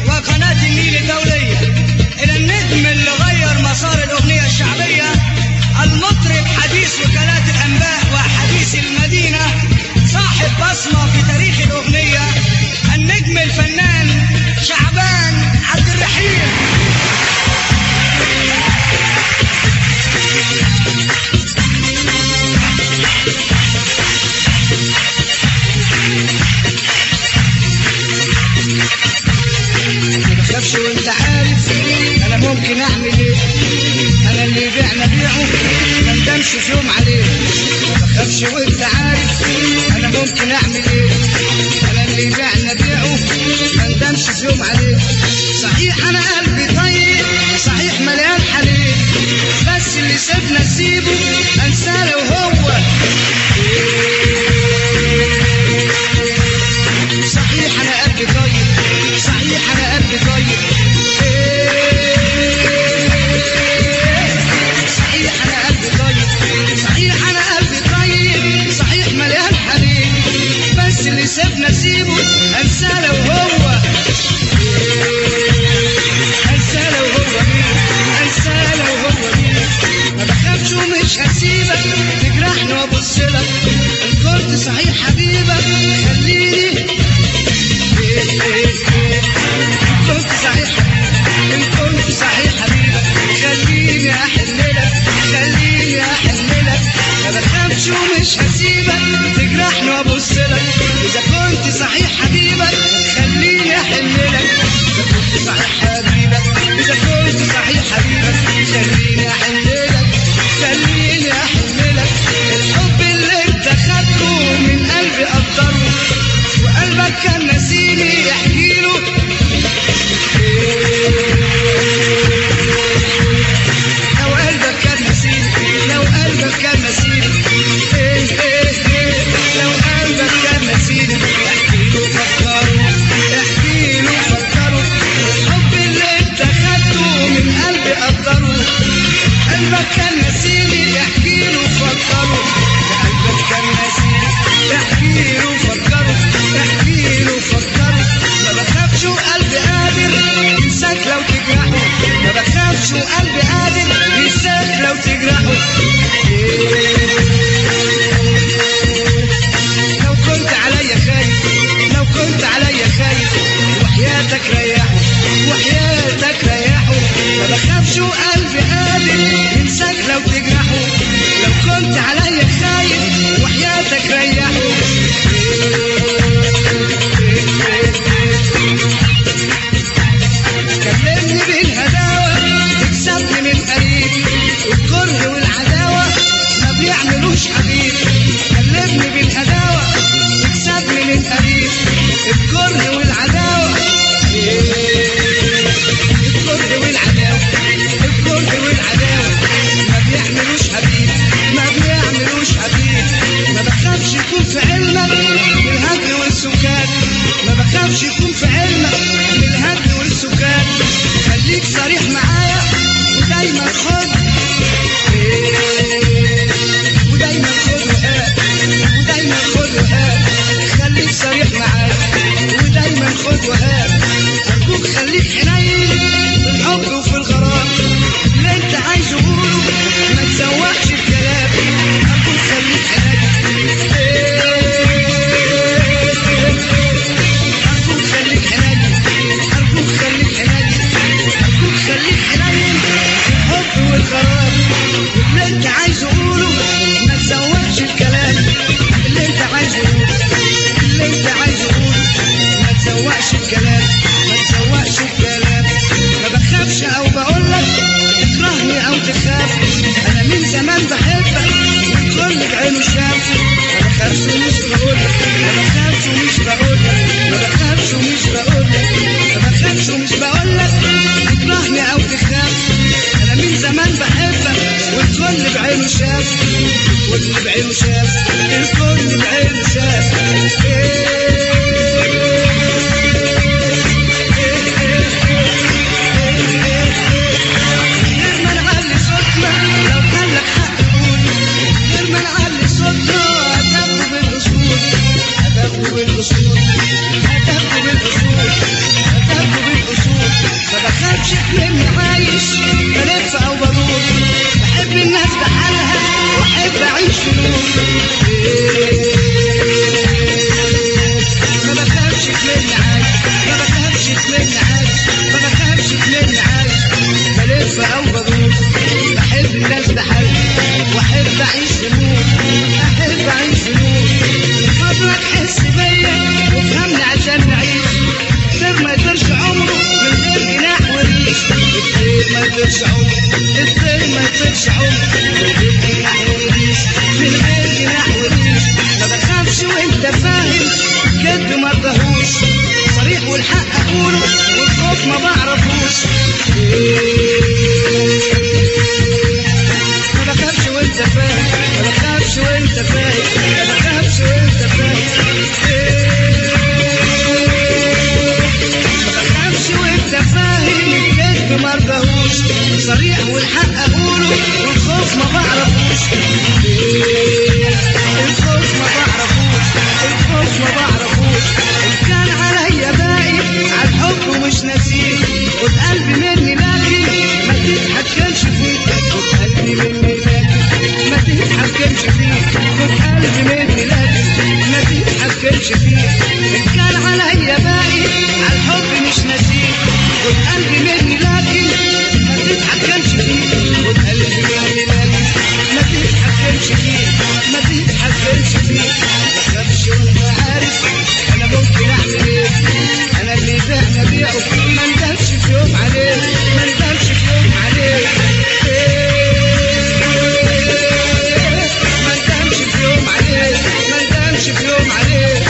وقناة النيل الدولية إلى النجم اللي غير مسار الأغنية الشعبية المطرب حديث وكالات الأنباء وحديث المدينة صاحب بصمة في تاريخ الأغنية النجم الفنان شعبان عبد الرحيم ما تخافش وانت عارف انا ممكن اعمل ايه انا اللي بعنا بيعه ما ندمش في يوم عليه ما تخافش وانت عارف انا ممكن اعمل ايه انا اللي بعنا بيعه ما ندمش في يوم عليه صحيح انا قلبي طيب صحيح مليان حنين بس اللي سيبنا سيبه انساه لو هو صحيح انا قلبي طيب صحيح انا قلبي طيب صحيح انا قلبي طيب صحيح انا قلبي طيب صحيح مليان حنين بس اللي سيبنا سيبه انساه لو هو انساه لو هو مين انساه لو هو مين ما بخافش ومش هسيبك تجرحني وابص لك ان كنت صحيح حبيبك خليني كنت صحيح إن كنت صحيح حبيبك خليني أحن لك خليني أحن لك ما بخافش ومش هسيبك تجرحني وأبص لك إذا كنت صحيح حبيبك خليني أحن لك إذا كنت صحيح حبيبك إذا كنت صحيح حبيبك خليني أحن لك خليني أحن لك الحب اللي أنت خدته من قلبي قدره وقلبك كان نسيني يحكي له لو قلبك كان نسيني لو قلبك كان نسيني إيه إيه إيه لو قلبك كان نسيني احكي له فكره احكي له فكره الحب اللي انت خدته من قلبي قدره قلبك كان نسيني احكي له فكره قلبك كان نسيني احكي له فكره احكي له فكره ما بخافش وقلبي قادر ينساك لو تجرحه ما بخافش وقلبي قادر ينساك لو تجرحه لو كنت عليا خايف لو كنت عليا خايف وحياتك ريحه وحياتك ريحه ما بخافش وقلبي قادر ينساك لو تجرحه لو كنت عليا خايف وحياتك ريحه كلمني بالهداوة تكسبني من قريب الكره والعداوة ما بيعملوش حبيب كلمني بالهداوة تكسبني من قريب الكره والعداوة الكره والعداوة الكره والعداوة ما بيعملوش حبيب ما بيعملوش حبيب ما بخافش يكون في علمك بالهدم والسكات ما بخافش يكون في علمك بالهدم والسكات خليك صريح معايا ودايما خد ودايما خد وهات ودايما خد وهات خليك صريح معايا ودايما خد وهات ارجوك خليك حنين في الحب وفي الغرام اللي انت عايزه قوله ما تسوقش الكلام ارجوك خليك حنين أرجوك خليك حنين أرجوك خليك حنين أرجوك خليك حنين الحب والغرام اللي أنت عايزه قوله ما تزودش الكلام اللي أنت عايزه قوله اللي أنت عايزه قوله ما تزوقش الكلام ما تزوقش الكلام ما بخافش أو بقول لك تكرهني أو تخاف أنا من زمان بحبك والكل بعينه شاف ما بخافش ومش بقول لك ما بخافش ومش بقول لك ما بخافش ومش بقول لك ما بخافش ومش بقول لك تكرهني او تخاف انا من زمان بحبك والكل بعينه شاف الكل بعينه شاف الكل بعينه شاف غير ما نعلي صوتنا لو كان لك حق تقول غير ما نعلي صوتنا هتاخده بالاصول هتاخده بالاصول هتاخده بالاصول هتاخده بالاصول يطيرش عمر من غير جناح وريش من غير جناح وريش ما بخافش وانت فاهم كدب ما ارضاهوش صريح والحق اقوله والخوف ما بعرفوش ما بخافش وانت فاهم ما بخافش وانت فاهم ما بخافش وانت فاهم ما بخافش وانت فاهم الكذب ما ارضاهوش صريح والحق اقوله والخوف ما بعرفوش الخوف ما بعرفوش الخوف ما بعرفوش ان كان عليا باقي على الحب ومش ناسيه خد قلبي مني لكن ما تتحكمش فيه خد قلبي مني لكن ما تتحكمش فيه خد قلبي مني لكن ما تتحكمش فيه ان كان عليا باقي على الحب مش ناسيه خد قلبي مني لكن ما تتحكمش فيه خد قلبي مني لكن ما تتحكمش فيه ما تتحكمش فيه ما تخافش وانت عارف انا ممكن اعمل ايه انا اللي بعنا بيعه ما ندمش في يوم عليه ما ندمش في يوم عليه ما ندمش في يوم عليه ما ندمش في يوم عليه